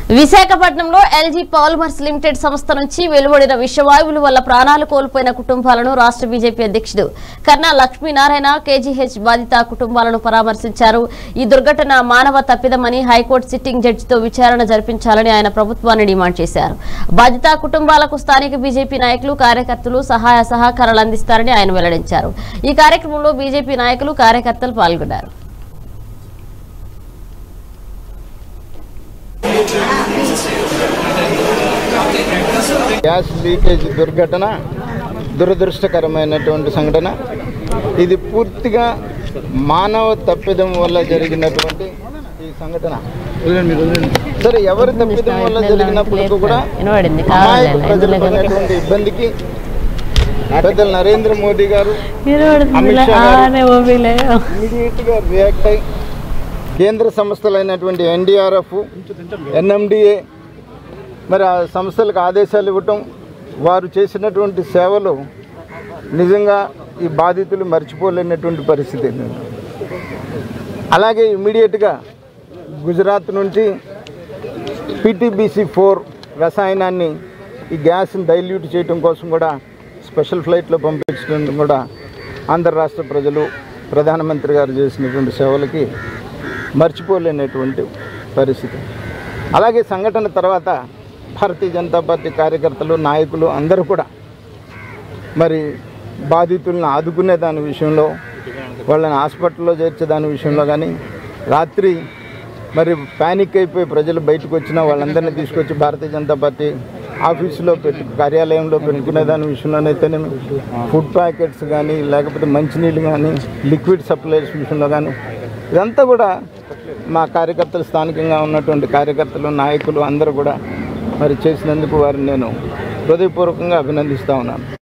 విశాఖపట్నంలో LG polymers limited సంస్థ నుంచి వెలువడిన విషవాయువుల వల్ల ప్రాణాలు కోల్పోయిన కుటుంబాలను రాష్ట్ర బీజేపీ అధ్యక్షుడు కన్నా లక్ష్మీనారాయణ కేజీహెచ్ బాధిత కుటుంబాలను పరామర్శించారు ఈ దుర్ఘటన మానవ తప్పిదమని హైకోర్టు సిట్టింగ్ జడ్జితో విచారణ జరిపించాలని ఆయన ప్రభుత్వాన్ని డిమాండ్ చేశారు బాధిత కుటుంబాలకు స్థానిక బీజేపీ నాయకులు కార్యకర్తలు సహాయ సహకారాలు అందిస్తారని ఆయన వెల్లడించారు ఈ కార్యక్రమంలో బీజేపీ నాయకులు కార్యకర్తలు పాల్గొన్నారు గ్యాస్ లీకేజ్ దుర్ఘటన దురదృష్టకరమైనటువంటి సంఘటన ఇది పూర్తిగా మానవ తప్పిదం వల్ల జరిగినటువంటి ఈ సంఘటన సరే ఎవరి తప్పిదం వల్ల జరిగినప్పటికీ కూడా వినబడింది అమాయక ప్రజలు పడినటువంటి ఇబ్బందికి పెద్దలు నరేంద్ర మోదీ గారు అమిత్ షా గారు ఇమీడియట్ గా రియాక్ట్ అయి కేంద్ర సంస్థలైనటువంటి ఎన్డీఆర్ఎఫ్ ఎన్ఎండిఏ మరి ఆ సంస్థలకు ఆదేశాలు ఇవ్వటం వారు చేసినటువంటి సేవలు నిజంగా ఈ బాధితులు మర్చిపోలేనటువంటి పరిస్థితి అలాగే ఇమీడియట్గా గుజరాత్ నుంచి పిటిబిసి ఫోర్ రసాయనాన్ని ఈ గ్యాస్ని డైల్యూట్ చేయడం కోసం కూడా స్పెషల్ ఫ్లైట్లో పంపించడం కూడా ఆంధ్ర రాష్ట్ర ప్రజలు ప్రధానమంత్రి గారు చేసినటువంటి సేవలకి మర్చిపోలేనటువంటి పరిస్థితి అలాగే సంఘటన తర్వాత భారతీయ జనతా పార్టీ కార్యకర్తలు నాయకులు అందరూ కూడా మరి బాధితులను ఆదుకునే దాని విషయంలో వాళ్ళని హాస్పిటల్లో చేర్చే దాని విషయంలో కానీ రాత్రి మరి ప్యానిక్ అయిపోయి ప్రజలు బయటకు వచ్చిన వాళ్ళందరినీ తీసుకొచ్చి భారతీయ జనతా పార్టీ ఆఫీసులో పెట్టు కార్యాలయంలో పెట్టుకునే దాని విషయంలోనైతేనే ఫుడ్ ప్యాకెట్స్ కానీ లేకపోతే మంచినీళ్ళు కానీ లిక్విడ్ సప్లైస్ విషయంలో కానీ ఇదంతా కూడా మా కార్యకర్తలు స్థానికంగా ఉన్నటువంటి కార్యకర్తలు నాయకులు అందరూ కూడా మరి చేసినందుకు వారిని నేను హృదయపూర్వకంగా అభినందిస్తూ ఉన్నాను